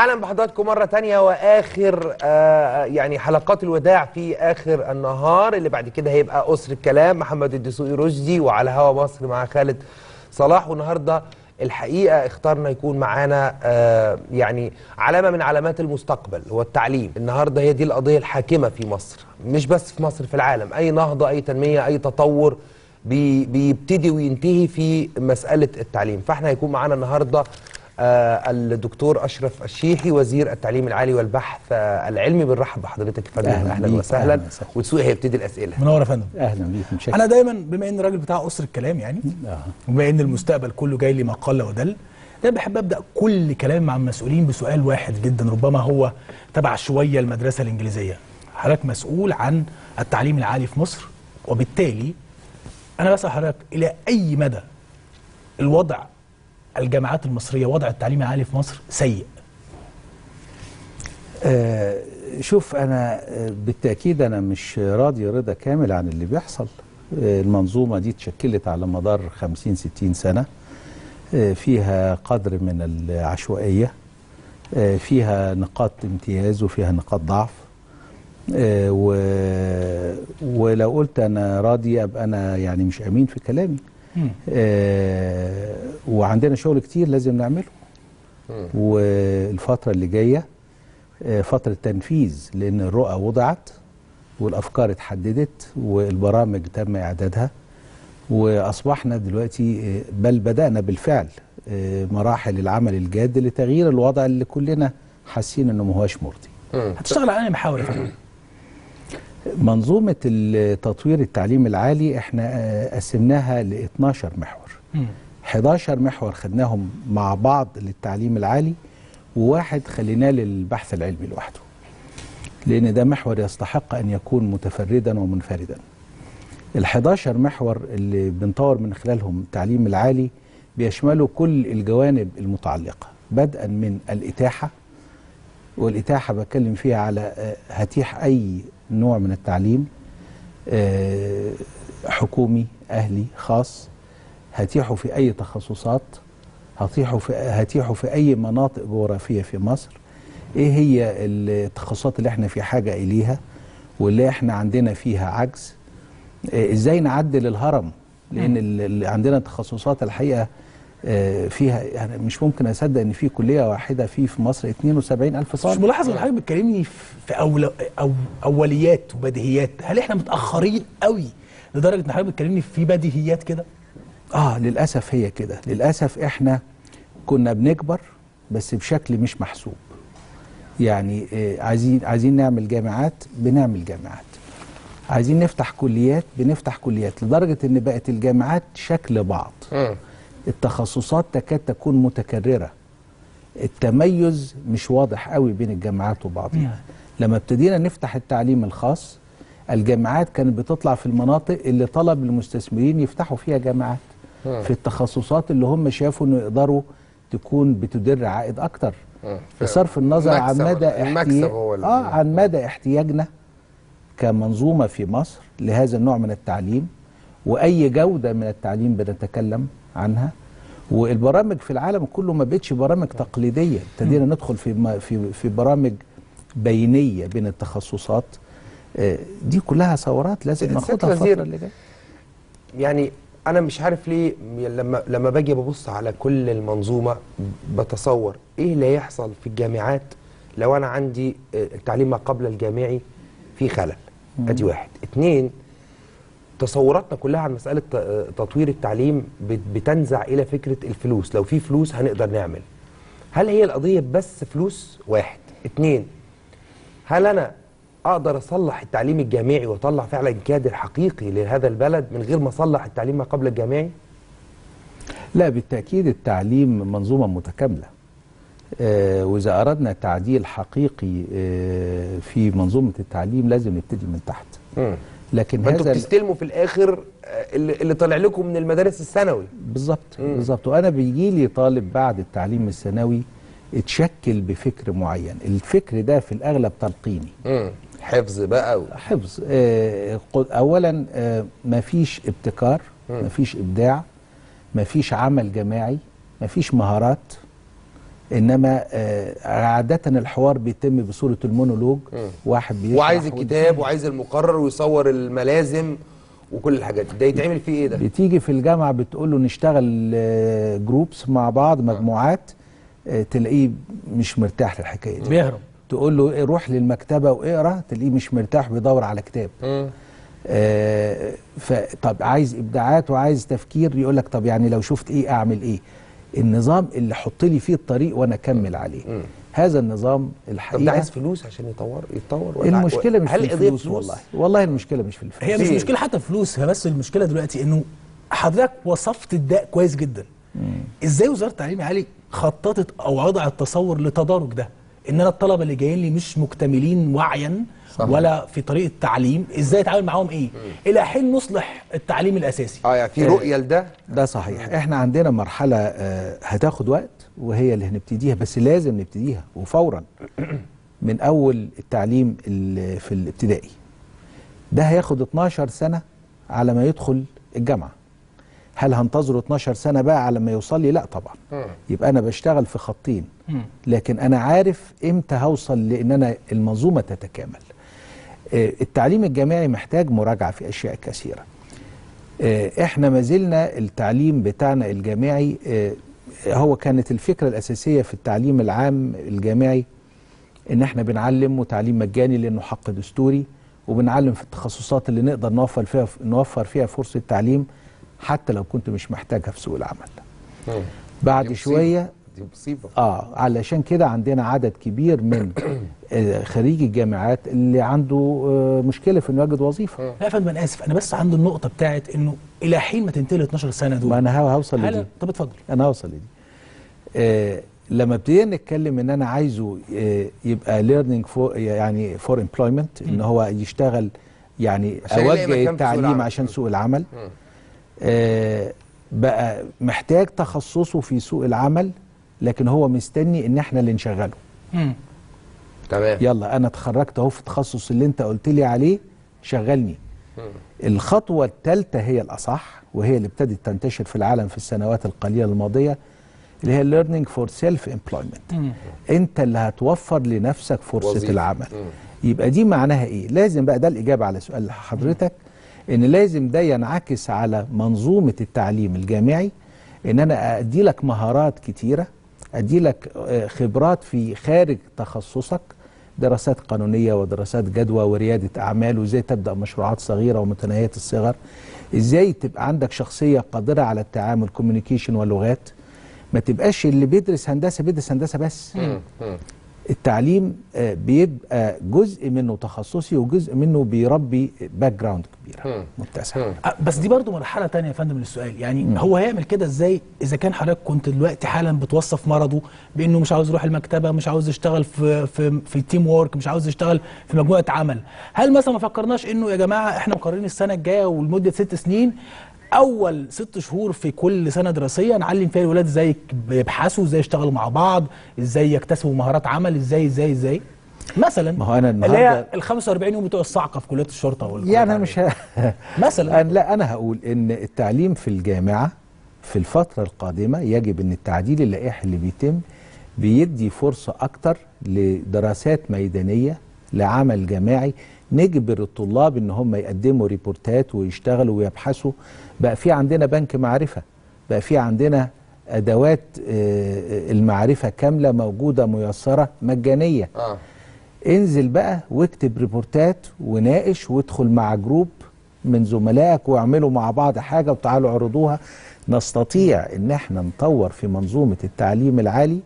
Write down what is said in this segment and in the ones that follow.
اهلا بحضراتكم مره تانية واخر آه يعني حلقات الوداع في اخر النهار اللي بعد كده هيبقى اسر الكلام محمد الدسوقي رشدي وعلى هوا مصر مع خالد صلاح والنهارده الحقيقه اخترنا يكون معانا آه يعني علامه من علامات المستقبل هو التعليم النهارده هي دي القضيه الحاكمه في مصر مش بس في مصر في العالم اي نهضه اي تنميه اي تطور بي بيبتدي وينتهي في مساله التعليم فاحنا هيكون معانا النهارده آه الدكتور اشرف الشيحي وزير التعليم العالي والبحث آه العلمي بنرحب بحضرتك يا فندم أهلاً اهلا بيك، وسهلا أهلاً وسهلاً. ودسوقي هيبتدي الاسئله منور يا فندم اهلا بيك متشكر انا دايما بما ان راجل بتاع اسر الكلام يعني آه. وبما ان المستقبل كله جاي لي ما قل ودل دايما بحب ابدا كل كلامي مع المسؤولين بسؤال واحد جدا ربما هو تبع شويه المدرسه الانجليزيه حضرتك مسؤول عن التعليم العالي في مصر وبالتالي انا بسال حضرتك الى اي مدى الوضع الجامعات المصريه وضع التعليم العالي في مصر سيء آه شوف انا آه، بالتاكيد انا مش راضي رضا كامل عن اللي بيحصل آه المنظومه دي اتشكلت على مدار 50 60 سنه آه فيها قدر من العشوائيه آه فيها نقاط امتياز وفيها نقاط ضعف آه و... ولو قلت انا راضي ابقى انا يعني مش امين في كلامي مم. آه وعندنا شغل كتير لازم نعمله والفترة اللي جاية آه، فترة تنفيذ لأن الرؤى وضعت والأفكار اتحددت والبرامج تم إعدادها وأصبحنا دلوقتي آه، بل بدأنا بالفعل آه، مراحل العمل الجاد لتغيير الوضع اللي كلنا حاسين إنه ما هوش مرضي هتشتغل على انهي محاور يا فندم منظومة ال- تطوير التعليم العالي احنا آه، قسمناها ل 12 محور مم. 11 محور خدناهم مع بعض للتعليم العالي وواحد خليناه للبحث العلمي لوحده لأن ده محور يستحق أن يكون متفردا ومنفردا ال 11 محور اللي بنطور من خلالهم التعليم العالي بيشملوا كل الجوانب المتعلقة بدءا من الإتاحة والإتاحة بتكلم فيها على آه، هتيح أي نوع من التعليم آه، حكومي أهلي خاص هتيحوا في أي تخصصات هتيحوا في هتيحوا في أي مناطق جغرافية في مصر إيه هي التخصصات اللي احنا في حاجة إليها واللي احنا عندنا فيها عجز آه، إزاي نعدل الهرم لأن ال- ال- عندنا تخصصات الحقيقة آه، فيها يعني مش ممكن أصدق إن في كلية واحدة في في مصر 72 ألف مش طالب ملاحظ ان حضرتك بتكلمني في أول أو اوليات وبديهيات هل احنا متاخرين قوي لدرجه ان حضرتك بتكلمني في بديهيات كده اه للاسف هي كده للاسف احنا كنا بنكبر بس بشكل مش محسوب يعني آه عايزين عايزين نعمل جامعات بنعمل جامعات عايزين نفتح كليات بنفتح كليات لدرجه ان بقت الجامعات شكل بعض مم. التخصصات تكاد تكون متكرره التميز مش واضح قوي بين الجامعات وبعضها لما ابتدينا نفتح التعليم الخاص الجامعات كانت بتطلع في المناطق اللي طلب المستثمرين يفتحوا فيها جامعات في التخصصات اللي هم شافوا انه يقدروا تكون بتدر عائد اكتر مم. بصرف النظر عن المكسب- مدى المكسب احتياج هو ال- اه عن مدى احتياجنا كمنظومه في مصر لهذا النوع من التعليم واي جوده من التعليم بنتكلم عنها والبرامج في العالم كله ما بقتش برامج تقليديه ابتدينا ندخل في م- في في برامج بينيه بين التخصصات آه، دي كلها ثورات لازم سيادة ناخدها الوزير، الفتره اللي جايه يعني انا مش عارف ليه لما لما باجي ببص على كل المنظومه بتصور ايه اللي هيحصل في الجامعات لو انا عندي آه، التعليم ما قبل الجامعي في خلل ادي واحد اتنين تصوراتنا كلها عن مساله ت- آه، تطوير التعليم بت- بتنزع الى فكره الفلوس لو في فلوس هنقدر نعمل هل هي القضيه بس فلوس واحد اتنين هل انا اقدر اصلح التعليم الجامعي واطلع فعلا كادر حقيقي لهذا البلد من غير ما اصلح التعليم ما قبل الجامعي لا بالتأكيد التعليم منظومة متكاملة آه وإذا أردنا تعديل حقيقي آه في منظومة التعليم لازم نبتدي من تحت لكن ما انتوا هذا بتستلموا في الاخر آه، اللي اللي طالع لكم من المدارس الثانوي بالظبط بالظبط وأنا بيجي لي طالب بعد التعليم الثانوي اتشكل بفكر معين الفكر ده في الأغلب تلقيني مم. حفظ بقى و... حفظ آه قد- أولا آه مفيش ابتكار مفيش إبداع مفيش عمل جماعي مفيش مهارات انما آه، عاده الحوار بيتم بصوره المونولوج واحد بيشرح وعايز والتاني الكتاب وعايز المقرر ويصور الملازم وكل الحاجات دي ده يتعمل فيه ايه ده؟ بتيجي في الجامعه بتقول له نشتغل جروبس مع بعض مجموعات آه، تلاقيه مش مرتاح للحكايه دي بيهرب تقول له إيه، روح للمكتبه واقرا تلاقيه مش مرتاح بيدور على كتاب مم. آه، فطب عايز ابداعات وعايز تفكير يقول لك طب يعني لو شفت ايه اعمل ايه النظام اللي حط لي فيه الطريق وانا اكمل عليه هذا النظام طب ده الحقيقه عايز فلوس عشان يطور يتطور ولا المشكله مش هل في القضية الفلوس فلوس؟ والله والله المشكله مش في الفلوس هي مش في- مشكله حتى فلوس هي بس المشكله دلوقتي انه حضرتك وصفت الداء كويس جدا ازاي وزاره التعليم العالي خططت او وضعت تصور لتدارك ده ان انا الطلبه اللي جايين لي مش مكتملين وعيا صح. ولا في طريقه تعليم ازاي اتعامل معاهم ايه الى حين نصلح التعليم الاساسي اه يعني في رؤيه لده ده صحيح احنا عندنا مرحله آه، هتاخد وقت وهي اللي هنبتديها بس لازم نبتديها وفورا من اول التعليم ال- في الابتدائي ده هياخد 12 سنه على ما يدخل الجامعه هل هنتظره 12 سنه بقى على ما يوصل لي لا طبعا يبقى انا بشتغل في خطين لكن انا عارف امتى هوصل لان انا المنظومه تتكامل آه، التعليم الجامعي محتاج مراجعه في اشياء كثيره آه، احنا ما زلنا التعليم بتاعنا الجامعي آه، هو كانت الفكره الاساسيه في التعليم العام الجامعي ان احنا بنعلم وتعليم مجاني لانه حق دستوري وبنعلم في التخصصات اللي نقدر نوفر فيها نوفر فيها فرصه تعليم حتى لو كنت مش محتاجها في سوق العمل مم. بعد دي مصيبة. شويه دي مصيبه اه علشان كده عندنا عدد كبير من آه، خريجي الجامعات اللي عنده آه، مشكله في انه يجد وظيفه لا يا فندم انا اسف انا بس عندي النقطه بتاعت انه الى حين ما تنتهي ال 12 سنه دول ما انا هو- هوصل لدي هل طب اتفضل انا هوصل لدي آه لما ابتدينا نتكلم ان انا عايزه آه يبقى ليرنينج فور يعني فور امبلويمنت ان هو يشتغل يعني عشان يلاقي مكان في اوجه سوق التعليم العمل. عشان سوق العمل آه بقى محتاج تخصصه في سوق العمل لكن هو مستني ان احنا اللي نشغله مم. تمام يلا انا اتخرجت اهو في التخصص اللي انت قلت لي عليه شغلني الخطوه الثالثه هي الاصح وهي اللي ابتدت تنتشر في العالم في السنوات القليله الماضيه اللي هي learning for self employment انت اللي هتوفر لنفسك فرصه وظيفة. العمل مم. يبقى دي معناها ايه لازم بقى ده الاجابه على سؤال حضرتك ان لازم ده ينعكس على منظومه التعليم الجامعي ان انا ادي لك مهارات كتيره ادي لك آه، خبرات في خارج تخصصك دراسات قانونيه ودراسات جدوى ورياده اعمال وازاي تبدا مشروعات صغيره ومتناهيه الصغر ازاي تبقى عندك شخصيه قادره على التعامل كوميونيكيشن ولغات ما تبقاش اللي بيدرس هندسه بيدرس هندسه بس مم. مم. التعليم آه، بيبقى جزء منه تخصصي وجزء منه بيربي باك جراوند كبيره مم. متسعه مم. أه، بس دي برضو مرحله تانية يا فندم للسؤال يعني هو هيعمل كده ازاي اذا كان حضرتك كنت دلوقتي حالا بتوصف مرضه بانه مش عاوز يروح المكتبه مش عاوز يشتغل في في في التيم وورك مش عاوز يشتغل في مجموعه عمل هل مثلا ما فكرناش انه يا جماعه احنا مقررين السنه الجايه ولمده ست سنين اول ست شهور في كل سنه دراسيه نعلم فيها الولاد ازاي يبحثوا ازاي يشتغلوا مع بعض ازاي يكتسبوا مهارات عمل ازاي ازاي ازاي مثلا ما هو أنا اللي هي النهاردة- ال 45 يوم بتوع الصعقه في كليات الشرطه والكليات يعني انا العادية. مش ه... مثلا أنا لا انا هقول ان التعليم في الجامعه في الفتره القادمه يجب ان التعديل اللائحي اللي بيتم بيدي فرصه اكتر لدراسات ميدانيه لعمل جماعي نجبر الطلاب ان هم يقدموا ريبورتات ويشتغلوا ويبحثوا بقى في عندنا بنك معرفه بقى في عندنا ادوات آه، المعرفه كامله موجوده ميسره مجانيه اه انزل بقى واكتب ريبورتات وناقش وادخل مع جروب من زملائك واعملوا مع بعض حاجة وتعالوا اعرضوها نستطيع ان احنا نطور في منظومة التعليم العالي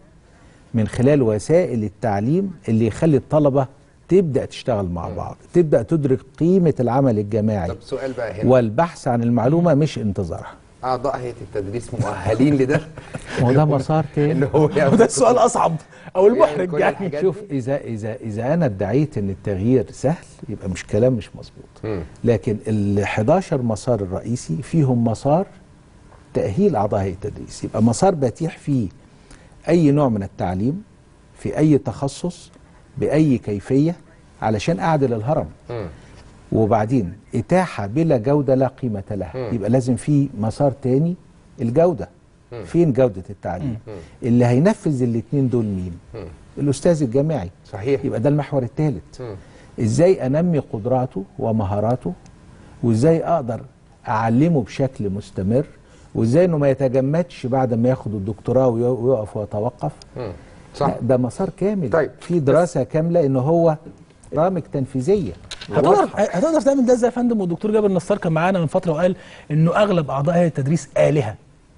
من خلال وسائل التعليم اللي يخلي الطلبة تبدأ تشتغل مع بعض تبدأ تدرك قيمة العمل الجماعي طب سؤال بقى هنا والبحث عن المعلومة مش انتظارها اعضاء هيئه التدريس مؤهلين لده ما هو ده مسار تاني ان هو يعمل وده السؤال الاصعب او المحرج كل يعني الحاجات شوف دي؟ اذا اذا اذا انا ادعيت ان التغيير سهل يبقى مش كلام مش مظبوط مم. لكن ال 11 مسار الرئيسي فيهم مسار تاهيل اعضاء هيئه التدريس يبقى مسار بتيح فيه اي نوع من التعليم في اي تخصص باي كيفيه علشان اعدل الهرم مم. وبعدين اتاحه بلا جوده لا قيمه لها مم. يبقى لازم في مسار تاني الجوده فين جوده التعليم اللي هينفذ الاثنين دول مين الاستاذ الجامعي صحيح يبقى ده المحور الثالث مم. ازاي انمي قدراته ومهاراته وازاي اقدر اعلمه بشكل مستمر وازاي انه ما يتجمدش بعد ما ياخد الدكتوراه وي- ويقف ويتوقف مم. صح لا، ده مسار كامل طيب. في دراسه كامله ان هو برامج تنفيذيه هتقدر واضحة. هتقدر تعمل ده ازاي يا فندم والدكتور جابر نصار كان معانا من فتره وقال انه اغلب اعضاء هيئه التدريس الهه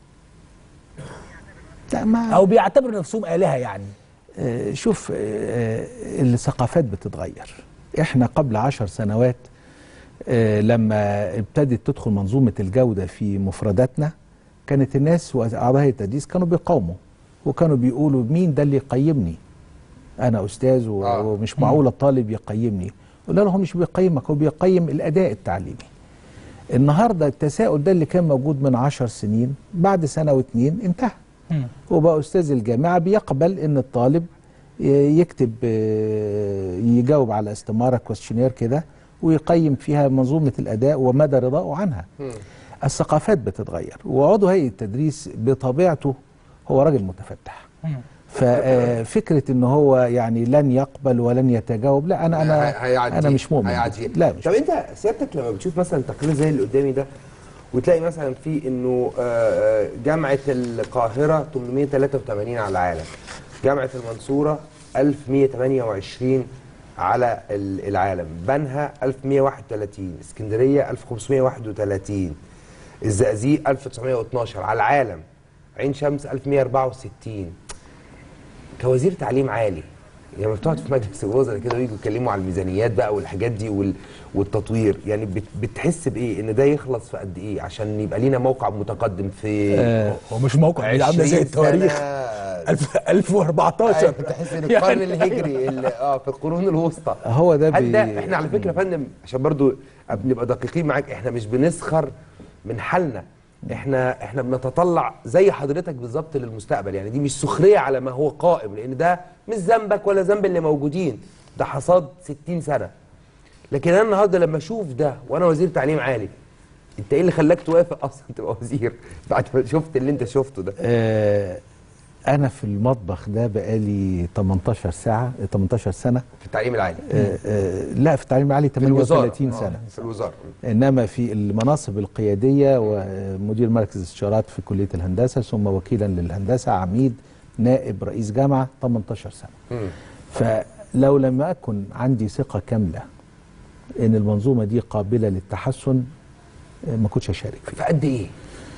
لا ما او بيعتبروا نفسهم الهه يعني آه، شوف آه، آه، الثقافات بتتغير احنا قبل عشر سنوات آه، لما ابتدت تدخل منظومة الجودة في مفرداتنا كانت الناس وأعضاء هيئة التدريس كانوا بيقاوموا وكانوا بيقولوا مين ده اللي يقيمني أنا أستاذ و- آه. ومش معقول الطالب يقيمني قلنا له هو مش بيقيمك هو بيقيم الأداء التعليمي النهاردة التساؤل ده اللي كان موجود من عشر سنين بعد سنة واتنين انتهى وبقى استاذ الجامعه بيقبل ان الطالب ي- يكتب آه، يجاوب على استماره كويشنير كده ويقيم فيها منظومه الاداء ومدى رضائه عنها. الثقافات بتتغير وعضو هيئه التدريس بطبيعته هو راجل متفتح. ففكره ان هو يعني لن يقبل ولن يتجاوب لا انا انا هي- هيعدي انا مش مؤمن هيعدي بده. لا مش طب انت سيادتك لما بتشوف مثلا تقرير زي اللي قدامي ده وتلاقي مثلا في انه آه، آه، جامعه القاهره 883 على العالم جامعه المنصوره 1128 على ال- العالم بنها 1131 اسكندريه 1531 الزقازيق 1912 على العالم عين شمس 1164 كوزير تعليم عالي يعني لما بتقعد في مجلس الوزراء كده ويجوا يتكلموا على الميزانيات بقى والحاجات دي وال... والتطوير يعني بت... بتحس بايه ان ده يخلص في قد ايه عشان يبقى لينا موقع متقدم في آه، هو مش موقع دي عامله زي 20 التواريخ سنة. 1000 1014 أيوة، تحس ان القرن الهجري اللي اه في القرون الوسطى هو ده هل بي- ده احنا على فكره يا فندم عشان برضو نبقى دقيقين معاك احنا مش بنسخر من حالنا احنا احنا بنتطلع زي حضرتك بالظبط للمستقبل يعني دي مش سخريه على ما هو قائم لان ده مش ذنبك ولا ذنب اللي موجودين ده حصاد 60 سنه لكن انا النهارده لما اشوف ده وانا وزير تعليم عالي انت ايه اللي خلاك توافق اصلا تبقى وزير بعد ما شفت اللي انت شفته ده آه، انا في المطبخ ده بقالي 18 ساعه 18 سنه في التعليم العالي آه، آه، لا في التعليم العالي في الوزاره 38 آه، سنه في الوزاره انما في المناصب القياديه ومدير مركز استشارات في كليه الهندسه ثم وكيلا للهندسه عميد نائب رئيس جامعه 18 سنه مم. فلو لم اكن عندي ثقه كامله ان المنظومه دي قابله للتحسن آه، ما كنتش هشارك فيها في قد ايه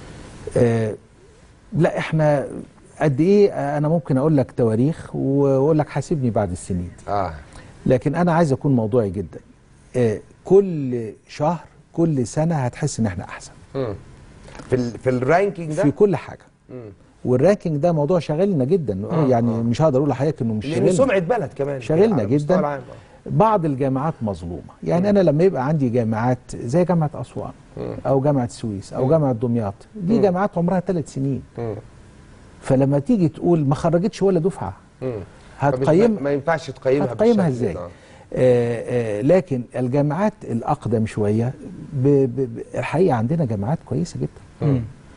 آه، لا احنا قد ايه آه، انا ممكن اقول لك تواريخ واقول لك حاسبني بعد السنين اه لكن انا عايز اكون موضوعي جدا آه، كل شهر كل سنه هتحس ان احنا احسن مم. في ال... في الرانكينج ده في كل حاجه مم. والرانكينج ده موضوع شاغلنا جدا آه، يعني آه. مش هقدر اقول لحضرتك انه مش لانه شاغلنا سمعه بلد كمان شاغلنا على المستوى جدا العام. آه. بعض الجامعات مظلومه يعني انا لما يبقى عندي جامعات زي جامعه اسوان او جامعه السويس او جامعه دمياط دي جامعات عمرها ثلاث سنين مم. فلما تيجي تقول ما خرجتش ولا دفعه مم. هتقيم فمش- ما ينفعش تقيمها هتقيمها بالشكل ازاي ده. آه آه لكن الجامعات الاقدم شويه ب ب ب الحقيقه عندنا جامعات كويسه جدا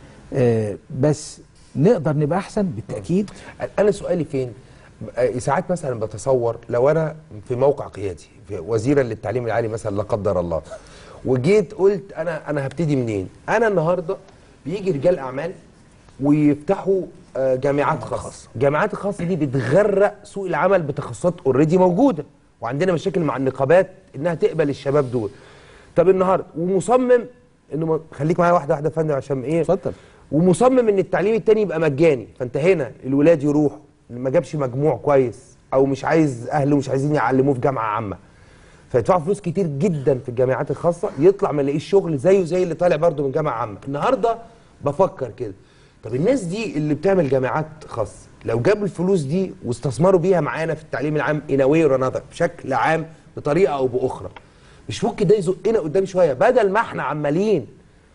آه بس نقدر نبقى احسن بالتاكيد انا سؤالي فين آه، ساعات مثلا بتصور لو انا في موقع قيادي في وزيرا للتعليم العالي مثلا لا قدر الله وجيت قلت انا انا هبتدي منين انا النهارده بيجي رجال اعمال ويفتحوا آه، جامعات خاصه الجامعات الخاصه دي بتغرق سوق العمل بتخصصات اوريدي موجوده وعندنا مشاكل مع النقابات انها تقبل الشباب دول طب النهارده ومصمم انه ما- خليك معايا واحده واحده يا فندم عشان ايه اتفضل. ومصمم ان التعليم التاني يبقى مجاني فانت هنا الولاد يروحوا اللي ما جابش مجموع كويس او مش عايز اهله مش عايزين يعلموه في جامعه عامه فيدفعوا فلوس كتير جدا في الجامعات الخاصه يطلع ما يلاقيش شغل زيه زي اللي طالع برضه من جامعه عامه النهارده بفكر كده طب الناس دي اللي بتعمل جامعات خاصه لو جابوا الفلوس دي واستثمروا بيها معانا في التعليم العام in a way or another بشكل عام بطريقه او باخرى مش ممكن ده يزقنا قدام شويه بدل ما احنا عمالين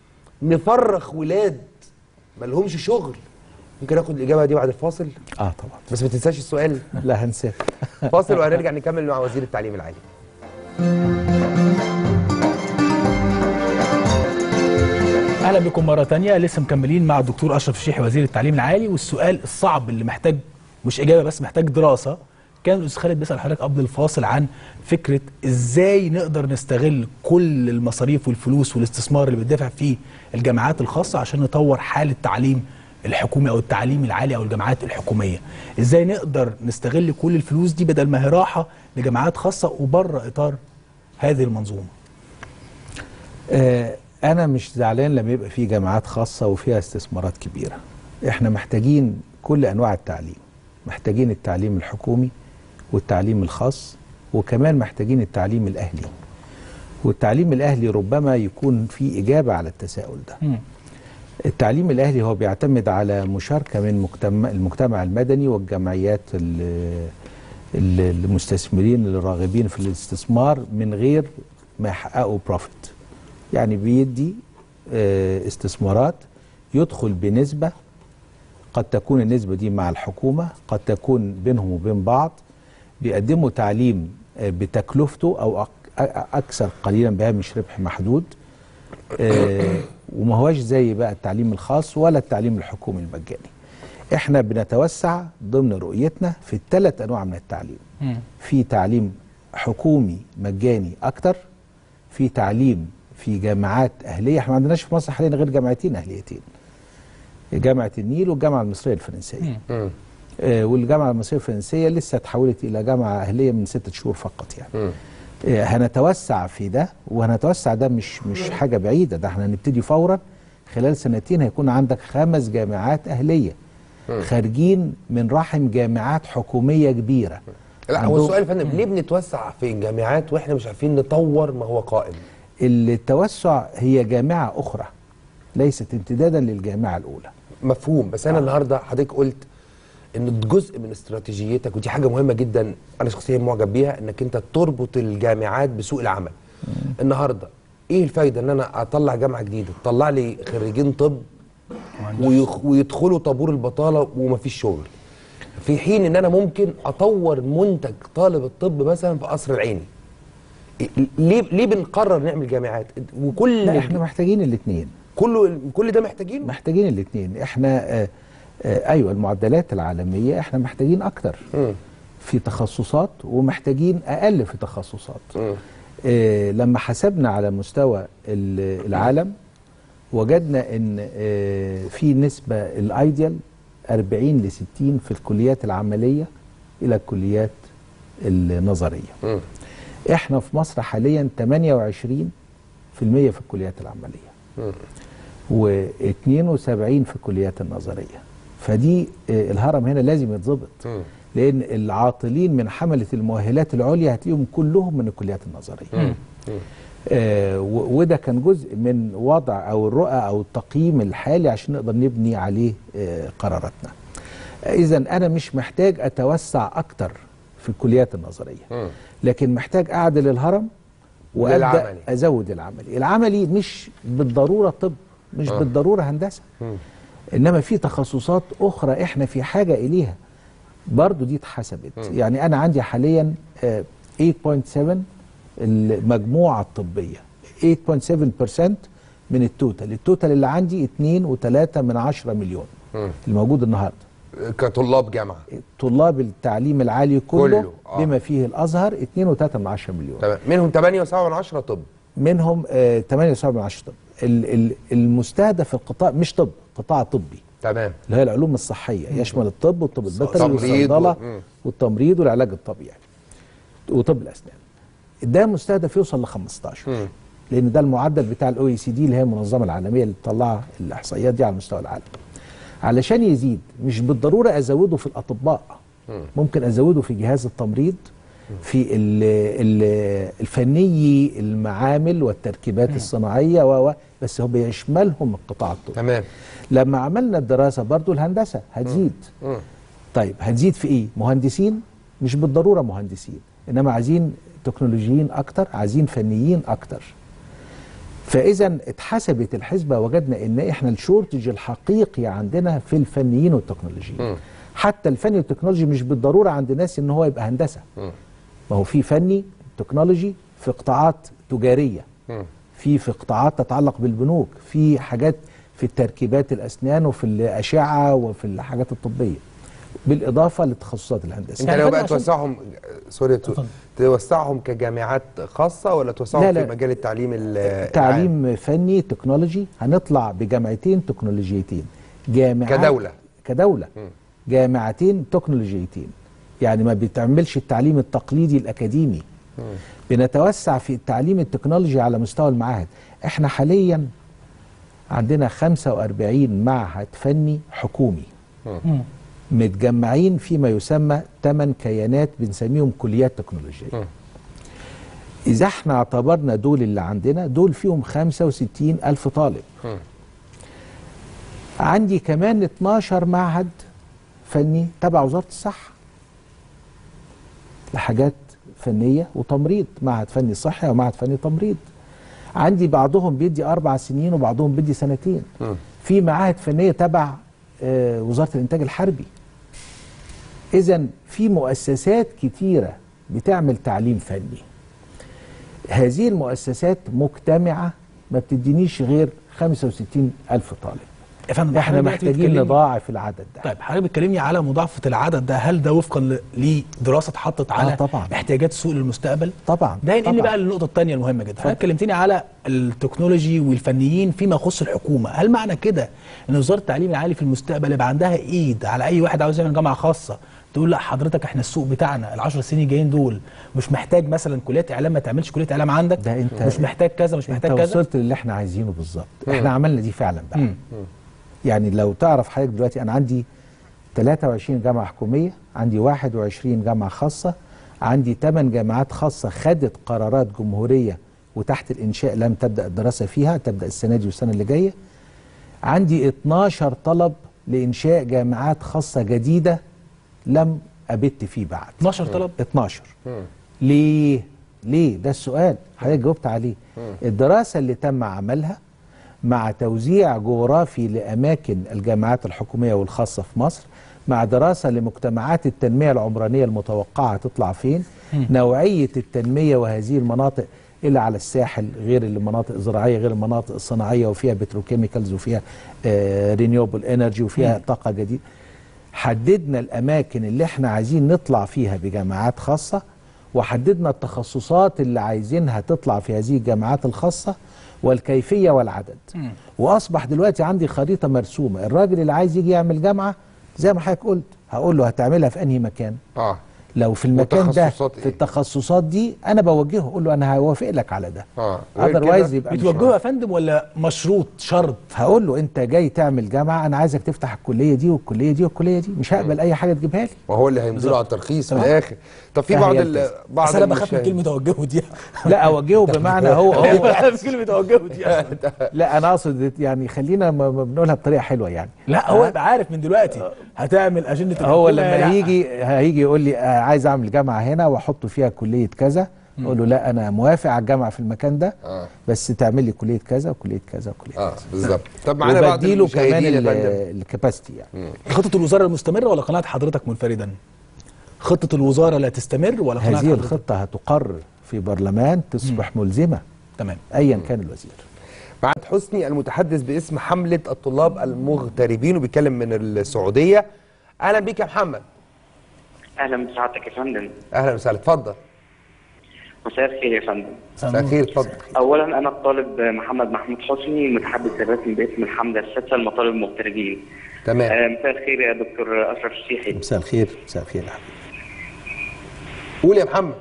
نفرخ ولاد ما لهمش شغل ممكن اخد الاجابه دي بعد الفاصل اه طبعا بس ما تنساش السؤال لا هنساه فاصل وهنرجع نكمل مع وزير التعليم العالي اهلا بكم مره تانية لسه مكملين مع الدكتور اشرف الشيحي وزير التعليم العالي والسؤال الصعب اللي محتاج مش اجابه بس محتاج دراسه كان الاستاذ خالد بيسال حضرتك قبل الفاصل عن فكره ازاي نقدر نستغل كل المصاريف والفلوس والاستثمار اللي بتدفع فيه الجامعات الخاصه عشان نطور حال التعليم الحكومي او التعليم العالي او الجامعات الحكوميه ازاي نقدر نستغل كل الفلوس دي بدل ما هي راحه لجامعات خاصه وبره اطار هذه المنظومه آه، انا مش زعلان لما يبقى في جامعات خاصه وفيها استثمارات كبيره احنا محتاجين كل انواع التعليم محتاجين التعليم الحكومي والتعليم الخاص وكمان محتاجين التعليم الاهلي والتعليم الاهلي ربما يكون في اجابه على التساؤل ده التعليم الاهلي هو بيعتمد على مشاركه من مجتمع المجتمع المدني والجمعيات ال- ال- المستثمرين الراغبين في الاستثمار من غير ما يحققوا بروفيت يعني بيدي آه، استثمارات يدخل بنسبه قد تكون النسبه دي مع الحكومه قد تكون بينهم وبين بعض بيقدموا تعليم آه، بتكلفته او أك- أ- اكثر قليلا بهامش ربح محدود آه، وما هواش زي بقى التعليم الخاص ولا التعليم الحكومي المجاني احنا بنتوسع ضمن رؤيتنا في الثلاث انواع من التعليم في تعليم حكومي مجاني اكتر في تعليم في جامعات اهليه احنا ما عندناش في مصر حاليا غير جامعتين اهليتين جامعه النيل والجامعه المصريه الفرنسيه مم. آه، والجامعه المصريه الفرنسيه لسه تحولت الى جامعه اهليه من ستة شهور فقط يعني مم. آه، هنتوسع في ده وهنتوسع ده مش مش حاجه بعيده ده احنا هنبتدي فورا خلال سنتين هيكون عندك خمس جامعات اهليه خارجين من رحم جامعات حكوميه كبيره لا هو عندهم- السؤال يا فندم ليه بنتوسع في الجامعات واحنا مش عارفين نطور ما هو قائم التوسع هي جامعه اخرى ليست امتدادا للجامعه الاولى مفهوم بس انا النهارده حضرتك قلت ان جزء من استراتيجيتك ودي حاجه مهمه جدا انا شخصيا معجب بيها انك انت تربط الجامعات بسوق العمل النهارده ايه الفايده ان انا اطلع جامعه جديده تطلع لي خريجين طب ويخ ويدخلوا طابور البطاله ومفيش شغل في حين ان انا ممكن اطور منتج طالب الطب مثلا في قصر العيني إيه- ليه ليه بنقرر نعمل جامعات وكل لا احنا محتاجين الاثنين كله كل ده محتاجينه محتاجين الاثنين احنا آه آه ايوه المعدلات العالميه احنا محتاجين اكتر مم. في تخصصات ومحتاجين اقل في تخصصات مم. آه لما حسبنا على مستوى ال- العالم وجدنا ان آه في نسبه الايديال 40 ل 60 في الكليات العمليه الى الكليات النظريه مم. احنا في مصر حاليا 28 في المية في الكليات العمليه مم. و72 في الكليات النظريه فدي آه، الهرم هنا لازم يتظبط مم. لان العاطلين من حمله المؤهلات العليا هتلاقيهم كلهم من الكليات النظريه مم. آه و- وده كان جزء من وضع او الرؤى او التقييم الحالي عشان نقدر نبني عليه آه قراراتنا اذا انا مش محتاج اتوسع اكتر في الكليات النظريه مم. لكن محتاج اعدل الهرم وابدا للعملي. ازود العملي العملي مش بالضروره طب مش آه. بالضروره هندسه مم. انما في تخصصات اخرى احنا في حاجه اليها برضو دي اتحسبت مم. يعني انا عندي حاليا آه، 8.7 المجموعه الطبيه 8.7% من التوتال التوتال اللي عندي 2.3 من 10 مليون مم. الموجود النهارده كطلاب جامعه طلاب التعليم العالي كله, كله، آه. بما فيه الازهر 2.3 من 10 مليون تمام منهم 8.7 من 10 طب منهم آه 8.7 من 10 طب ال- ال- المستهدف القطاع مش طب قطاع طبي تمام اللي هي العلوم الصحيه يشمل الطب والطب البيطري التمريض والصيدله و- مم. والتمريض والعلاج الطبيعي وطب الاسنان ده مستهدف يوصل ل 15 مم. لان ده المعدل بتاع الاو اي سي دي اللي هي المنظمه العالميه اللي بتطلع الاحصائيات دي على مستوى العالم علشان يزيد مش بالضروره ازوده في الاطباء مم. ممكن ازوده في جهاز التمريض في ال ال الفني المعامل والتركيبات الصناعيه و و- بس هو بيشملهم القطاع الطبي تمام لما عملنا الدراسه برضو الهندسه هتزيد مم. طيب هتزيد في ايه مهندسين مش بالضروره مهندسين انما عايزين تكنولوجيين اكتر عايزين فنيين اكتر فاذا اتحسبت الحسبه وجدنا ان احنا الشورتج الحقيقي عندنا في الفنيين والتكنولوجيين مم. حتى الفني والتكنولوجي مش بالضروره عند ناس ان هو يبقى هندسه مم. ما هو في فني تكنولوجي في قطاعات تجاريه مم. في في قطاعات تتعلق بالبنوك في حاجات في التركيبات الاسنان وفي الاشعه وفي الحاجات الطبيه بالاضافه لتخصصات الهندسه انت يعني لو فندم بقى عشان- توسعهم سوري تو- اتفضل. توسعهم كجامعات خاصه ولا توسعهم لا، في لا. مجال التعليم ال- العام؟ تعليم فني تكنولوجي هنطلع بجامعتين تكنولوجيتين جامعات كدولة. كدولة جامعتين تكنولوجيتين يعني ما بتعملش التعليم التقليدي الأكاديمي بنتوسع في التعليم التكنولوجي على مستوى المعاهد احنا حاليا عندنا 45 معهد فني حكومي مم. متجمعين فيما يسمى 8 كيانات بنسميهم كليات تكنولوجية إذا احنا اعتبرنا دول اللي عندنا دول فيهم 65 ألف طالب عندي كمان 12 معهد فني تبع وزارة الصحة لحاجات فنية وتمريض معهد فني صحي ومعهد فني تمريض عندي بعضهم بيدي أربع سنين وبعضهم بيدي سنتين في معاهد فنية تبع آه، وزارة الإنتاج الحربي إذا في مؤسسات كتيرة بتعمل تعليم فني هذه المؤسسات مجتمعة ما بتدينيش غير 65 ألف طالب يا فندم احنا حضرتك دلوقتي محتاجين بتكلمني- نضاعف العدد ده طيب حضرتك بتكلمني على مضاعفه العدد ده هل ده وفقا ل- لدراسه اتحطت على طبعاً. احتياجات السوق للمستقبل طبعا ده ينقلني طبعاً. بقى للنقطه الثانيه المهمه جدا حضرتك كلمتني على التكنولوجي والفنيين فيما يخص الحكومه هل معنى كده ان وزاره التعليم العالي في المستقبل يبقى عندها ايد على اي واحد عاوز يعمل جامعه خاصه تقول لا حضرتك احنا السوق بتاعنا العشر سنين الجايين دول مش محتاج مثلا كليات اعلام ما تعملش كليه اعلام عندك ده انت- مش محتاج كذا مش انت محتاج كذا وصلت للي احنا عايزينه بالظبط احنا عملنا دي فعلا بقى مم. يعني لو تعرف حضرتك دلوقتي انا عندي 23 جامعه حكوميه عندي 21 جامعه خاصه عندي 8 جامعات خاصه خدت قرارات جمهوريه وتحت الانشاء لم تبدا الدراسه فيها تبدا السنه دي والسنه اللي جايه عندي 12 طلب لانشاء جامعات خاصه جديده لم ابت فيه بعد 12 طلب 12 ليه ليه ده السؤال حضرتك جاوبت عليه الدراسه اللي تم عملها مع توزيع جغرافي لاماكن الجامعات الحكوميه والخاصه في مصر مع دراسه لمجتمعات التنميه العمرانيه المتوقعه تطلع فين نوعيه التنميه وهذه المناطق اللي على الساحل غير المناطق الزراعيه غير المناطق الصناعيه وفيها بتروكيميكالز وفيها رينيوبل انرجي وفيها طاقه جديده حددنا الاماكن اللي احنا عايزين نطلع فيها بجامعات خاصه وحددنا التخصصات اللي عايزينها تطلع في هذه الجامعات الخاصه والكيفيه والعدد واصبح دلوقتي عندي خريطه مرسومه الراجل اللي عايز يجي يعمل جامعه زي ما حضرتك قلت هقول له هتعملها في انهي مكان اه لو في المكان ده وتخصصات في إيه؟ التخصصات دي انا بوجهه اقول له انا هوافق لك على ده اه غير اذروايز كده يبقى مش بتوجهه يا فندم ولا مشروط شرط هقول له انت جاي تعمل جامعه انا عايزك تفتح الكليه دي والكليه دي والكليه دي مش هقبل اي حاجه تجيبها لي وهو اللي هيمضي له على الترخيص في تمام. الاخر طب في ده بعض هي ال... التزم. بعض بس انا بخاف من المشاهد- كلمه اوجهه دي لا اوجهه بمعنى هو انا هو بخاف من كلمه اوجهه دي لا انا اقصد يعني خلينا ما- ما بنقولها بطريقه حلوه يعني لا هو يبقى عارف من دلوقتي هتعمل اجنده هو الحكومة لما لا. هيجي هيجي يقول لي آه، عايز اعمل جامعه هنا واحط فيها كليه كذا اقول له لا انا موافق على الجامعه في المكان ده آه. بس تعمل لي كليه كذا وكليه كذا وكليه اه كذا بالظبط طب معانا بعض وبديله كمان المشاهدين يا ال- فندم الكباستي يعني خطه الوزاره المستمره ولا قناعه حضرتك منفردا خطه الوزاره لا تستمر ولا قناعه هذه حضرتك؟ الخطه هتقرر في برلمان تصبح ملزمه تمام ايا كان الوزير معاد حسني المتحدث باسم حملة الطلاب المغتربين وبيتكلم من السعودية أهلا بيك يا محمد اهلا بسعادتك يا فندم أهلا وسهلا اتفضل مساء الخير يا فندم مساء الخير اتفضل اولا انا الطالب محمد محمود حسني المتحدث الرسمي باسم الحمله السادسه للمطالب المغتربين تمام آه، مساء الخير يا دكتور اشرف الشيخي مساء الخير مساء الخير يا حبيبي قول يا محمد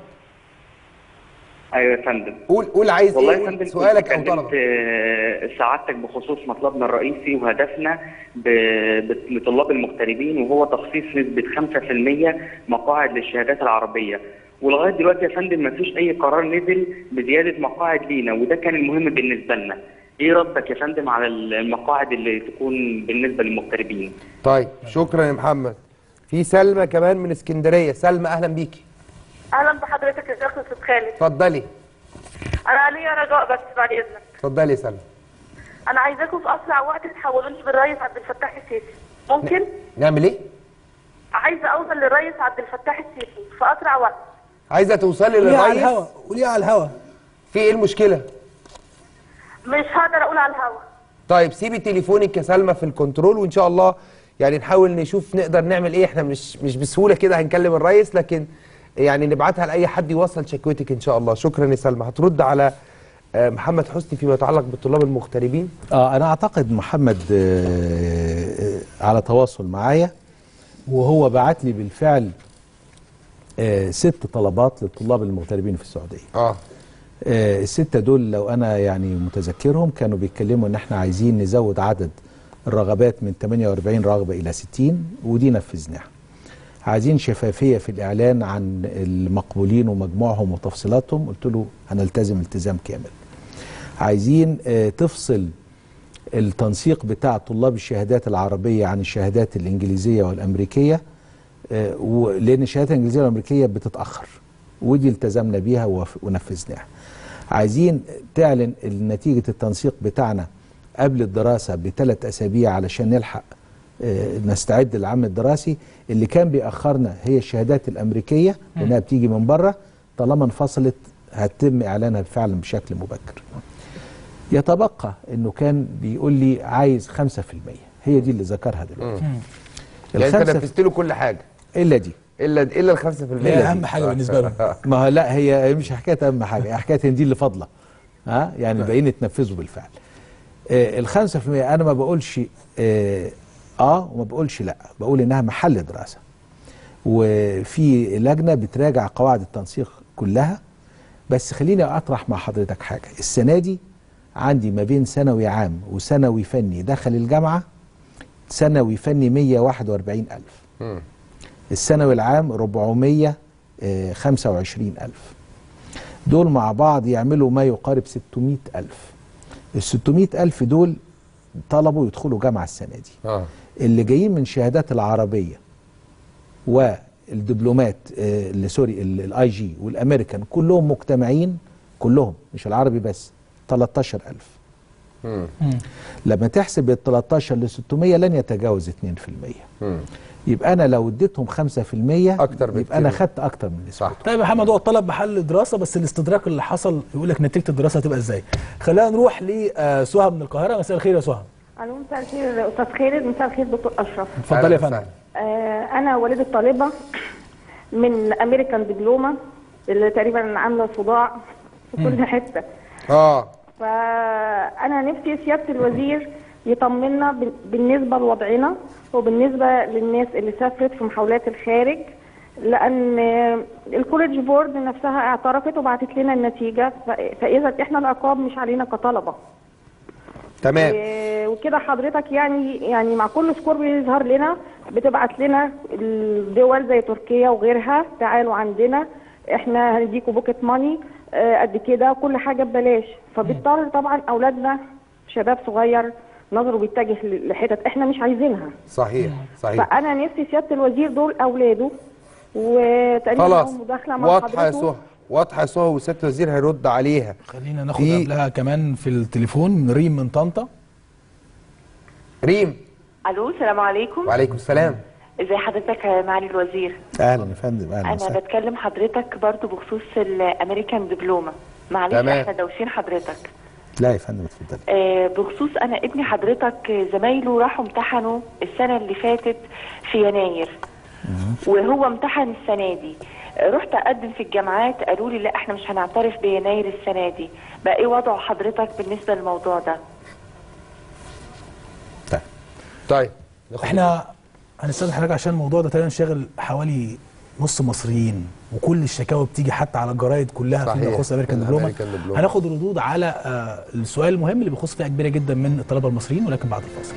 ايوه يا فندم قول قول عايز والله ايه يا قول فندم سؤالك كنت او كلمت طلبك آه، سعادتك بخصوص مطلبنا الرئيسي وهدفنا ب- ب- لطلاب المغتربين وهو تخصيص نسبة 5% مقاعد للشهادات العربية ولغاية دلوقتي يا فندم ما فيش أي قرار نزل بزيادة مقاعد لينا وده كان المهم بالنسبة لنا إيه ردك يا فندم على المقاعد اللي تكون بالنسبة للمغتربين؟ طيب شكرا يا محمد في سلمى كمان من اسكندرية سلمى أهلا بيكي اهلا بحضرتك يا شيخ استاذ خالد اتفضلي انا ليا رجاء بس بعد اذنك اتفضلي يا سلمى انا عايزاكم في اسرع وقت تحولوني بالرئيس عبد الفتاح السيسي ممكن نعمل ايه عايزه اوصل للرئيس عبد الفتاح السيسي في اسرع وقت عايزة توصلي قوليها على للرئيس الهوا قوليها على الهوا في ايه المشكلة مش هقدر اقول على الهوا طيب سيبي تليفونك يا سلمى في الكنترول وان شاء الله يعني نحاول نشوف نقدر نعمل ايه احنا مش مش بسهوله كده هنكلم الرئيس لكن يعني نبعتها لاي حد يوصل شكوتك ان شاء الله شكرا يا سلمى هترد على آه، محمد حسني فيما يتعلق بالطلاب المغتربين اه انا اعتقد محمد آه، آه، على تواصل معايا وهو بعت لي بالفعل آه، ست طلبات للطلاب المغتربين في السعوديه اه آه، الستة دول لو أنا يعني متذكرهم كانوا بيتكلموا إن إحنا عايزين نزود عدد الرغبات من 48 رغبة إلى 60 ودي نفذناها. عايزين شفافية في الإعلان عن المقبولين ومجموعهم وتفصيلاتهم قلت له هنلتزم التزام كامل. عايزين آه، تفصل التنسيق بتاع طلاب الشهادات العربية عن الشهادات الإنجليزية والأمريكية آه، و- لأن الشهادات الإنجليزية والأمريكية بتتأخر ودي التزمنا بيها وف- ونفذناها عايزين تعلن نتيجة التنسيق بتاعنا قبل الدراسة بثلاث أسابيع علشان نلحق آه، نستعد للعام الدراسي اللي كان بيأخرنا هي الشهادات الأمريكية لأنها بتيجي من بره طالما انفصلت هتم إعلانها فعلا بشكل مبكر يتبقى انه كان بيقول لي عايز 5% هي دي اللي ذكرها دلوقتي يعني انت الخمسة نفذت له كل حاجه الا دي الا الا ال 5% هي اهم حاجه بالنسبه لهم ما هو لا هي مش حكايه اهم حاجه هي حكايه ان دي اللي فاضله ها يعني الباقيين اتنفذوا بالفعل آه الخمسة في المية أنا ما بقولش آه, آه وما بقولش لأ بقول إنها محل دراسة وفي لجنة بتراجع قواعد التنسيق كلها بس خليني أطرح مع حضرتك حاجة السنة دي عندي ما بين ثانوي عام وثانوي فني دخل الجامعة ثانوي فني 141 ألف الثانوي العام 425 ألف دول مع بعض يعملوا ما يقارب 600 ألف ال 600 ألف دول طلبوا يدخلوا جامعة السنة دي اه اللي جايين من شهادات العربية والدبلومات آه، اللي سوري الاي جي والامريكان كلهم مجتمعين كلهم مش العربي بس 13000 مم. لما تحسب ال 13 ل 600 لن يتجاوز 2% مم. يبقى انا لو اديتهم 5% أكتر يبقى انا بكتير. خدت اكتر من نسبته صح طيب يا محمد هو طلب محل دراسه بس الاستدراك اللي حصل يقول لك نتيجه الدراسه هتبقى ازاي خلينا نروح لسهى من القاهره مساء الخير يا سهى الو مساء الخير استاذ خالد مساء الخير دكتور اشرف اتفضلي يا أهلاً فندم وسهلاً. آه انا والده طالبه من امريكان دبلومه اللي تقريبا عامله صداع في كل حته اه فانا نفسي سياده الوزير يطمنا بال- بالنسبه لوضعنا وبالنسبه للناس اللي سافرت في محاولات الخارج لان آه، الكوليدج بورد نفسها اعترفت وبعتت لنا النتيجه ف- فاذا احنا العقاب مش علينا كطلبه تمام و- وكده حضرتك يعني يعني مع كل سكور بيظهر لنا بتبعت لنا الدول زي تركيا وغيرها تعالوا عندنا احنا هنديكوا بوكيت ماني آه، قد كده كل حاجه ببلاش فبيضطر طبعا اولادنا شباب صغير نظره بيتجه ل- لحتت احنا مش عايزينها صحيح صحيح فانا نفسي سياده الوزير دول اولاده وتقريبا خلاص لهم مداخله مع واضحه يا حضرته سهى واضحه يا سهى وسياده الوزير هيرد عليها خلينا ناخد في- قبلها كمان في التليفون من ريم من طنطا ريم الو السلام عليكم وعليكم السلام ازي حضرتك يا معالي الوزير اهلا يا فندم اهلا انا وسهلا بتكلم حضرتك برضو بخصوص الامريكان دبلومه معلش تمام. احنا دوشين حضرتك لا يا فندم اتفضل آه بخصوص انا ابني حضرتك زمايله راحوا امتحنوا السنه اللي فاتت في يناير وهو امتحن السنه دي آه، رحت اقدم في الجامعات قالوا لي لا احنا مش هنعترف بيناير السنه دي بقى ايه وضع حضرتك بالنسبه للموضوع ده طيب طيب ناخد- احنا هنستاذن حضرتك عشان الموضوع ده تقريبا شاغل حوالي نص مصريين وكل الشكاوى بتيجي حتى على الجرايد كلها فيما صحيح. يخص امريكان في دبلومه الأمريكان دبلومة. هناخد ردود على آه، السؤال المهم اللي بيخص فئه كبيره جدا من الطلبه المصريين ولكن بعد الفاصل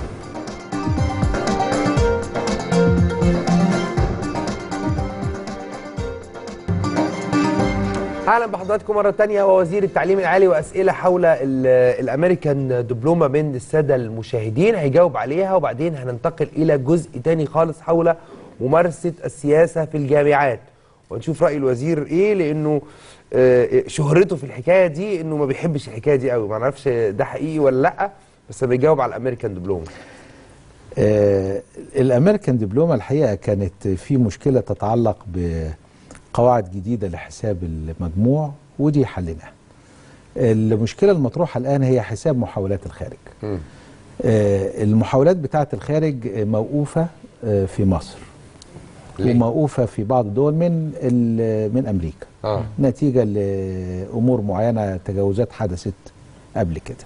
اهلا بحضراتكم مره تانية ووزير التعليم العالي واسئله حول ال- الامريكان دبلومه من الساده المشاهدين هيجاوب عليها وبعدين هننتقل الى جزء تاني خالص حول ممارسه السياسه في الجامعات ونشوف راي الوزير ايه لانه آه، شهرته في الحكايه دي انه ما بيحبش الحكايه دي قوي ما نعرفش ده حقيقي ولا لا بس بيجاوب على الامريكان دبلومه آه الامريكان دبلومه الحقيقه كانت في مشكله تتعلق بقواعد جديده لحساب المجموع ودي حليناها المشكله المطروحه الان هي حساب محاولات الخارج آه، المحاولات بتاعه الخارج آه، موقوفه آه، في مصر ليه؟ وموقوفه في بعض الدول من ال- من امريكا اه نتيجه لامور معينه تجاوزات حدثت قبل كده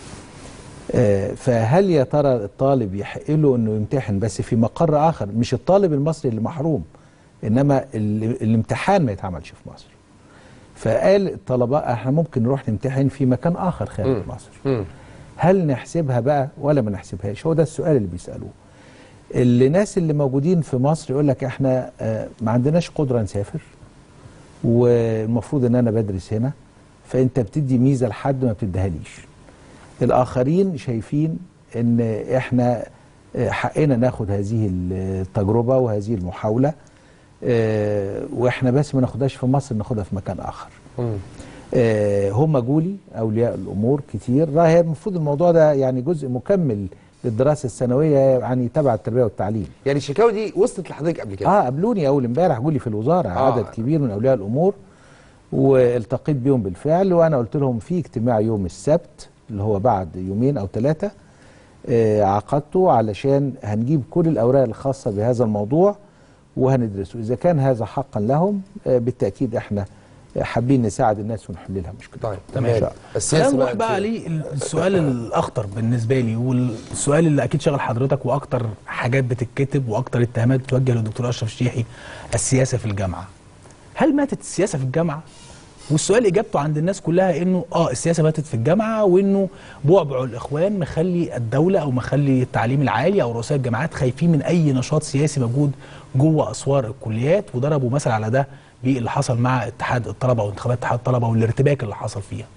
آه، فهل يا ترى الطالب يحق له انه يمتحن بس في مقر اخر مش الطالب المصري اللي محروم انما ال- الامتحان ما يتعملش في مصر فقال الطلباء احنا ممكن نروح نمتحن في مكان اخر خارج مم. مصر مم. هل نحسبها بقى ولا ما نحسبهاش هو ده السؤال اللي بيسالوه الناس اللي موجودين في مصر يقول لك احنا آه، ما عندناش قدره نسافر والمفروض ان انا بدرس هنا فانت بتدي ميزه لحد ما بتديهاليش الاخرين شايفين ان احنا آه، حقنا ناخد هذه التجربه وهذه المحاوله آه، واحنا بس ما ناخدهاش في مصر ناخدها في مكان اخر مم. آه، هم جولي اولياء الامور كتير لا، هي المفروض الموضوع ده يعني جزء مكمل للدراسه الثانويه يعني تبع التربيه والتعليم يعني الشكاوي دي وصلت لحضرتك قبل كده اه قابلوني اول امبارح جولي في الوزاره آه. عدد كبير من اولياء الامور والتقيت بيهم بالفعل وانا قلت لهم في اجتماع يوم السبت اللي هو بعد يومين او ثلاثه آه عقدته علشان هنجيب كل الاوراق الخاصه بهذا الموضوع وهندرسه اذا كان هذا حقا لهم آه بالتاكيد احنا حابين نساعد الناس ونحل لها مشكله طيب تمام. تمام خلينا السياسه نروح بقى للسؤال الاخطر بالنسبه لي والسؤال اللي اكيد شغل حضرتك واكتر حاجات بتتكتب واكتر اتهامات بتوجه للدكتور اشرف الشيحي السياسه في الجامعه هل ماتت السياسه في الجامعه والسؤال اجابته عند الناس كلها انه اه السياسه ماتت في الجامعه وانه بعبع الاخوان مخلي الدوله او مخلي التعليم العالي او رؤساء الجامعات خايفين من اي نشاط سياسي موجود جوه اسوار الكليات وضربوا مثل على ده باللي حصل مع اتحاد الطلبه وانتخابات اتحاد الطلبه والارتباك اللي حصل فيها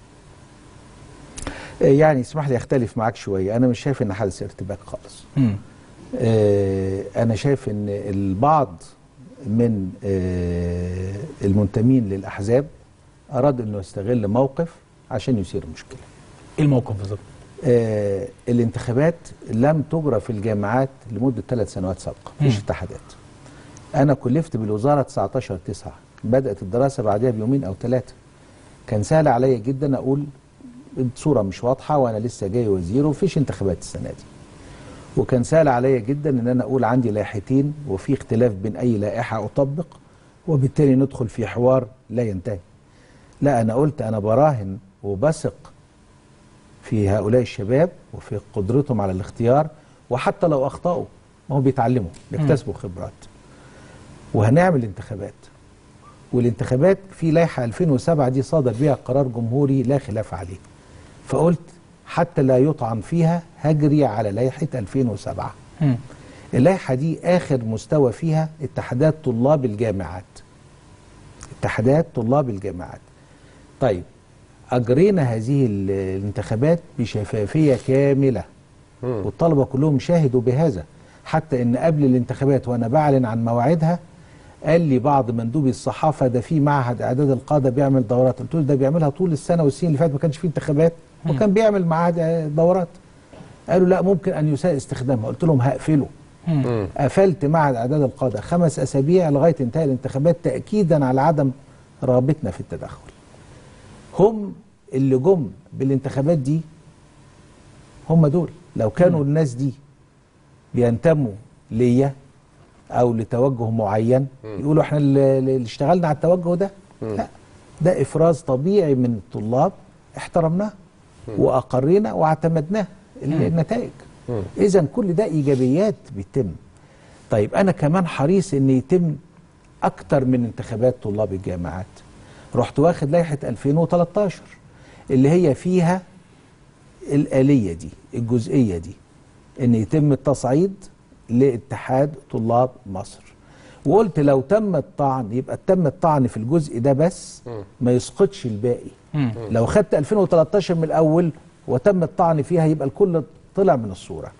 آه يعني اسمح لي اختلف معاك شويه انا مش شايف ان حدث ارتباك خالص مم. آه، أنا شايف إن البعض من آه، المنتمين للأحزاب أراد إنه يستغل موقف عشان يثير مشكلة. ايه الموقف بالظبط؟ آه، الانتخابات لم تجرى في الجامعات لمدة ثلاث سنوات سابقة، مفيش مم. اتحادات. أنا كلفت بالوزارة 19 9 بدأت الدراسة بعدها بيومين أو ثلاثة. كان سهل عليا جدا أقول الصورة مش واضحة وأنا لسه جاي وزير ومفيش انتخابات السنة دي. وكان سهل عليا جدا ان انا اقول عندي لائحتين وفي اختلاف بين اي لائحه اطبق وبالتالي ندخل في حوار لا ينتهي. لا انا قلت انا براهن وبثق في هؤلاء الشباب وفي قدرتهم على الاختيار وحتى لو اخطاوا ما هم بيتعلموا بيكتسبوا خبرات. وهنعمل انتخابات. والانتخابات في لائحه 2007 دي صادر بيها قرار جمهوري لا خلاف عليه. فقلت حتى لا يطعن فيها هجري على لائحة 2007 مم. اللائحة دي آخر مستوى فيها اتحادات طلاب الجامعات اتحادات طلاب الجامعات طيب أجرينا هذه ال- الانتخابات بشفافية كاملة والطلبة كلهم شاهدوا بهذا حتى ان قبل الانتخابات وانا بعلن عن مواعيدها قال لي بعض مندوبي الصحافه ده في معهد اعداد القاده بيعمل دورات قلت له ده بيعملها طول السنه والسنين اللي فاتت ما كانش فيه انتخابات وكان بيعمل معهد دورات قالوا لا ممكن ان يساء استخدامها قلت لهم هقفله قفلت معهد اعداد القاده خمس اسابيع لغايه انتهاء الانتخابات تاكيدا على عدم رغبتنا في التدخل هم اللي جم بالانتخابات دي هم دول لو كانوا الناس دي بينتموا ليا او لتوجه معين يقولوا احنا اللي اللي اشتغلنا على التوجه ده لا ده افراز طبيعي من الطلاب احترمناه واقرينا واعتمدناه ال- النتائج اذا كل ده ايجابيات بيتم طيب انا كمان حريص ان يتم اكتر من انتخابات طلاب الجامعات رحت واخد لائحه 2013 اللي هي فيها الآلية دي الجزئية دي ان يتم التصعيد لاتحاد طلاب مصر وقلت لو تم الطعن يبقى تم الطعن في الجزء ده بس ما يسقطش الباقي لو خدت 2013 من الاول وتم الطعن فيها يبقى الكل طلع من الصورة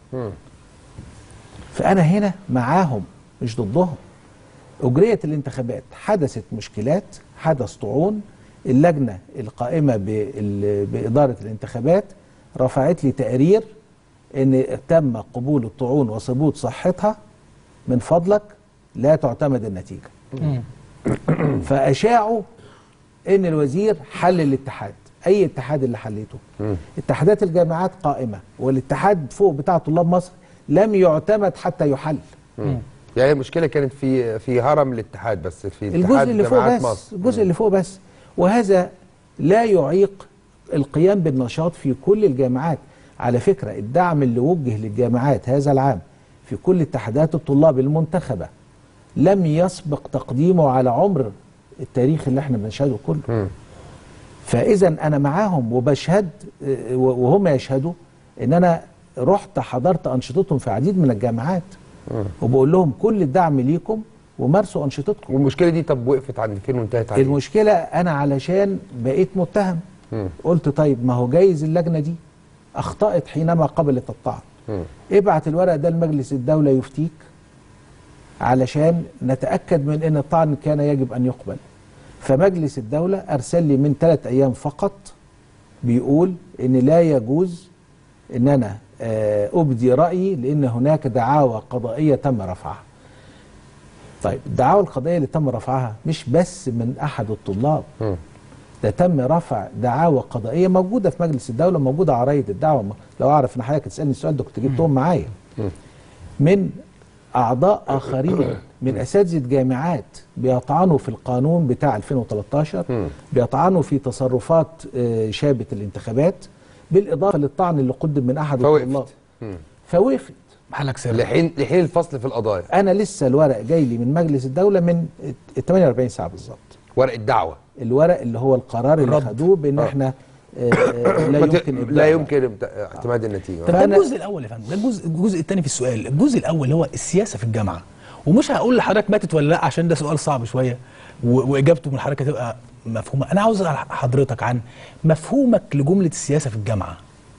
فأنا هنا معاهم مش ضدهم أجريت الانتخابات حدثت مشكلات حدث طعون اللجنة القائمة بال- بإدارة الانتخابات رفعت لي تقرير ان تم قبول الطعون وثبوت صحتها من فضلك لا تعتمد النتيجة فأشاعوا ان الوزير حل الاتحاد اي اتحاد اللي حليته اتحادات الجامعات قائمه والاتحاد فوق بتاع طلاب مصر لم يعتمد حتى يحل يعني المشكله كانت في في هرم الاتحاد بس في اتحاد الجزء اللي فوق جامعات بس مصر الجزء اللي فوق بس وهذا لا يعيق القيام بالنشاط في كل الجامعات على فكرة الدعم اللي وجه للجامعات هذا العام في كل اتحادات الطلاب المنتخبة لم يسبق تقديمه على عمر التاريخ اللي احنا بنشهده كله فاذا انا معاهم وبشهد آه، وهم يشهدوا ان انا رحت حضرت انشطتهم في عديد من الجامعات وبقول لهم كل الدعم ليكم ومارسوا انشطتكم والمشكله دي طب وقفت عند فين وانتهت على إيه؟ المشكله انا علشان بقيت متهم قلت طيب ما هو جايز اللجنه دي اخطات حينما قبلت الطعن ابعت الورق ده لمجلس الدوله يفتيك علشان نتاكد من ان الطعن كان يجب ان يقبل فمجلس الدوله ارسل لي من ثلاث ايام فقط بيقول ان لا يجوز ان انا آه، ابدي رايي لان هناك دعاوى قضائيه تم رفعها طيب الدعاوى القضائيه اللي تم رفعها مش بس من احد الطلاب ده تم رفع دعاوى قضائيه موجوده في مجلس الدوله موجوده عرايد الدعوه لو اعرف ان حضرتك تسالني السؤال ده كنت جبتهم معايا من اعضاء اخرين من اساتذه جامعات بيطعنوا في القانون بتاع 2013 بيطعنوا في تصرفات آه، شابه الانتخابات بالاضافه للطعن اللي قدم من احد فوقفت. الطلاب فوقفت محلك سر لحين لحين الفصل في القضايا انا لسه الورق جاي لي من مجلس الدوله من ال 48 ساعه بالظبط ورق الدعوه الورق اللي هو القرار اللي الرد. خدوه بان آه. احنا آه، آه، لا ما ت- يمكن لا إبداعها. يمكن إبدا- اعتماد النتيجه طب ده فأنا- الجزء الاول يا فندم ده الجزء الجزء الثاني في السؤال الجزء الاول اللي هو السياسه في الجامعه ومش هقول لحضرتك ماتت ولا لا عشان ده سؤال صعب شويه و- واجابته من حضرتك هتبقى مفهومه انا عاوز اسال حضرتك عن مفهومك لجمله السياسه في الجامعه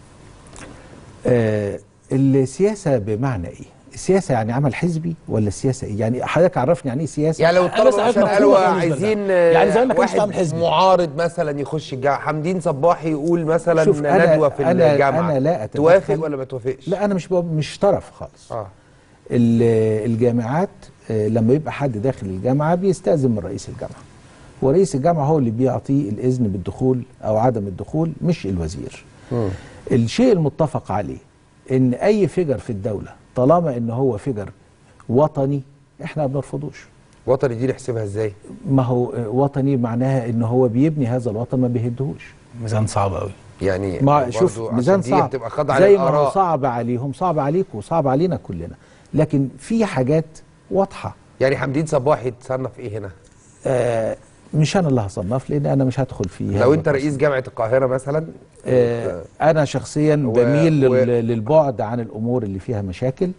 آه، السياسه بمعنى ايه؟ السياسه يعني عمل حزبي ولا السياسه ايه؟ يعني حضرتك عرفني يعني ايه سياسه؟ يعني لو أنا بس الطلبه عايز مثلا مفهومك قالوا بالنسبة عايزين لده. يعني زمان ما كانش واحد تعمل حزبي. معارض مثلا يخش الجامعه حمدين صباحي يقول مثلا شوف، أنا- ندوه في أنا- الجامعه أنا لا أتدخل. توافق ولا ما توافقش؟ لا انا مش ب- مش طرف خالص اه ال- الجامعات آه، لما يبقى حد داخل الجامعه بيستاذن من رئيس الجامعه ورئيس الجامعه هو اللي بيعطيه الاذن بالدخول او عدم الدخول مش الوزير الشيء المتفق عليه ان اي فيجر في الدوله طالما ان هو فيجر وطني احنا ما بنرفضوش وطني دي نحسبها ازاي؟ ما هو آه، وطني معناها ان هو بيبني هذا الوطن ما بيهدهوش ميزان صعب قوي يعني ما برضو شوف عشان ميزان دي صعب بتبقى خاضعه زي ما هو للاراء صعب عليهم صعب عليك وصعب علينا كلنا لكن في حاجات واضحه يعني حمدين صباحي تصنف ايه هنا؟ آه مش انا اللي هصنف لان انا مش هدخل فيه لو انت رئيس جامعه القاهره مثلا آه انا شخصيا و- بميل و- لل- للبعد عن الامور اللي فيها مشاكل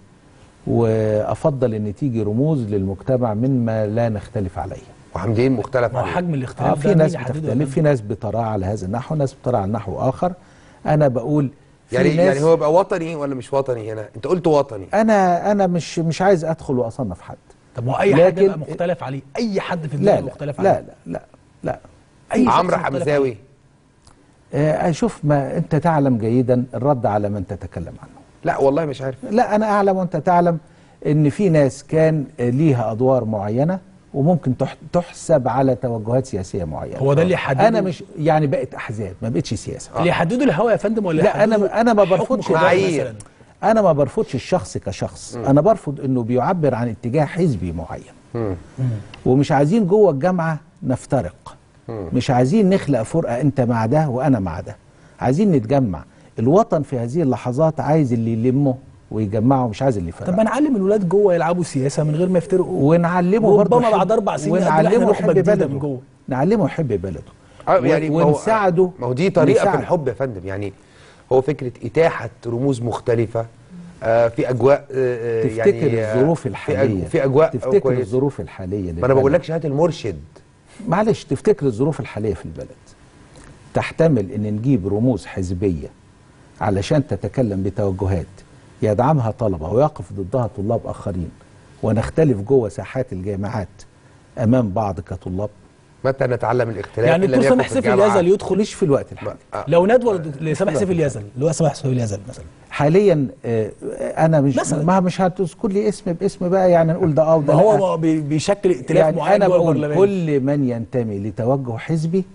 وافضل ان تيجي رموز للمجتمع مما لا نختلف عليه وحمدين مختلف ما هو عليه حجم اه الاختلاف في ده ناس مين يحدده يا بتختلف فندم؟ في ناس بترى على هذا النحو ناس بترى على نحو اخر انا بقول في يعني ناس يعني هو يبقى وطني ولا مش وطني هنا؟ انت قلت وطني انا انا مش مش عايز ادخل واصنف حد طب ما هو اي حد لكن- يبقى مختلف عليه اي حد في لا الدنيا لا مختلف عليه لا لا لا لا اي شخص عمرو مختلف حمزاوي عليه. آه، شوف ما انت تعلم جيدا الرد على من تتكلم عنه لا والله مش عارف لا انا اعلم وانت تعلم ان في ناس كان آه، ليها ادوار معينه وممكن تح- تحسب على توجهات سياسيه معينه هو ده اللي يحدده انا مش يعني بقت احزاب ما بقتش سياسه اللي يحددوا الهوى يا فندم ولا لا يحددوا انا انا ما حكم برفضش قضاء معايير. مثلاً؟ انا ما برفضش الشخص كشخص انا برفض انه بيعبر عن اتجاه حزبي معين ومش عايزين جوه الجامعه نفترق مش عايزين نخلق فرقه انت مع ده وانا مع ده عايزين نتجمع الوطن في هذه اللحظات عايز اللي يلمه ويجمعه مش عايز اللي طب يفرقه ما نعلم الولاد جوه يلعبوا سياسه من غير ما يفترقوا ونعلمه برضه ربما يحب- بعد أربع سنين قبل إحنا ونعلمه نخبة يحب جديدة بلده من جوه. نعلمه يحب بلده اه و- يعني ما هو- ونساعده ما هو دي طريقه في ونساعده. الحب يا فندم يعني هو فكره اتاحه رموز مختلفه آه في اجواء آه آه، تفتكر يعني آه، الظروف في, الحاليه أج... في اجواء تفتكر كويسة. الظروف الحاليه ما انا للبلد. بقول لكش هات المرشد معلش تفتكر الظروف الحاليه في البلد تحتمل ان نجيب رموز حزبيه علشان تتكلم بتوجهات يدعمها طلبه ويقف ضدها طلاب اخرين ونختلف جوه ساحات الجامعات امام بعض كطلاب متى نتعلم الاختلاف يعني إن لم الدكتور يكن سامح في سيف الجامعة؟ اليزل يدخل مش في الوقت الحالي آه. لو ندوه لسامح سيف اليزل اللي هو سامح سيف اليزل مثلا حاليا آه، انا مش مثلاً. ما مش هتذكر لي اسم باسم بقى يعني نقول ده اه ما وده هو لأ. ما بي- بيشكل ائتلاف يعني معين انا جوه بقول البرلمان كل من ينتمي لتوجه حزبي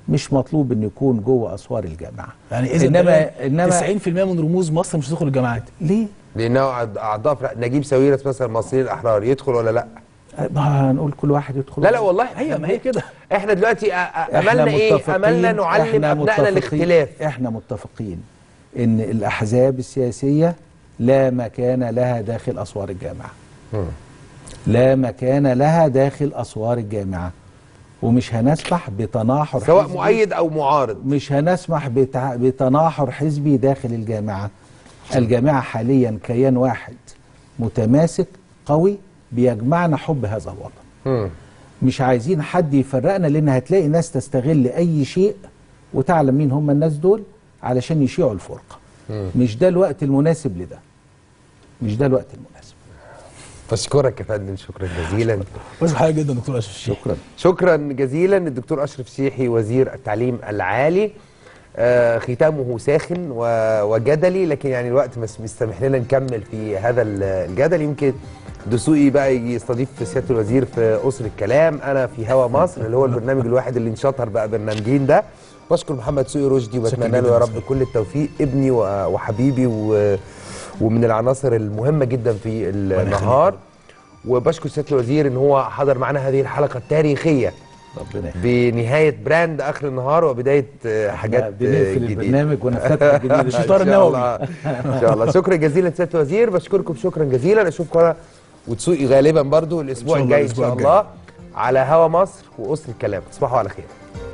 مش مطلوب انه يكون جوه اسوار الجامعه يعني اذا انما انما 90% من رموز مصر مش هتدخل الجامعات ليه؟ لانه أعض- اعضاء في- نجيب ساويرس مثلا المصريين الاحرار يدخل ولا لا ما هنقول كل واحد يدخل لا لا والله هي ما هي كده احنا دلوقتي أ- أ- إحنا املنا ايه متفقين- املنا نعلم إحنا ابنائنا متفقين- الاختلاف احنا متفقين ان الاحزاب السياسيه لا مكان لها داخل اسوار الجامعه لا مكان لها داخل اسوار الجامعه ومش هنسمح بتناحر سواء حزبي. مؤيد او معارض مش هنسمح بتع... بتناحر حزبي داخل الجامعة الجامعة حاليا كيان واحد متماسك قوي بيجمعنا حب هذا الوطن مم. مش عايزين حد يفرقنا لان هتلاقي ناس تستغل اي شيء وتعلم مين هم الناس دول علشان يشيعوا الفرقة مش ده الوقت المناسب لده مش ده الوقت المناسب بشكرك يا فندم شكرا جزيلا بس حاجه جدا دكتور اشرف الشيخ شكرا شكرا جزيلا الدكتور اشرف شيحي وزير التعليم العالي آه، ختامه ساخن و- وجدلي لكن يعني الوقت مش بيسمح لنا نكمل في هذا ال- الجدل يمكن دسوقي بقى يجي يستضيف سياده الوزير في اسر الكلام انا في هوا مصر اللي هو البرنامج الواحد اللي انشطر بقى برنامجين ده بشكر محمد سوقي رشدي وبتمنى له جداً يا يا رب سيدي. كل التوفيق ابني و- وحبيبي و- ومن العناصر المهمه جدا في النهار وبشكر سياده الوزير ان هو حضر معنا هذه الحلقه التاريخيه ربنا يخليك. بنهايه براند اخر النهار وبدايه آه، حاجات آه، بنقفل جديده البرنامج ونفتتح الجديد إن الشطار شاء النووي. الله. ان شاء الله شكرا جزيلا سياده الوزير بشكركم شكرا جزيلا اشوفكم انا وتسوقي غالبا برضو الاسبوع إن شاء الله الجاي ان الأسبوع شاء الجاي. الله على هوا مصر واسر الكلام تصبحوا على خير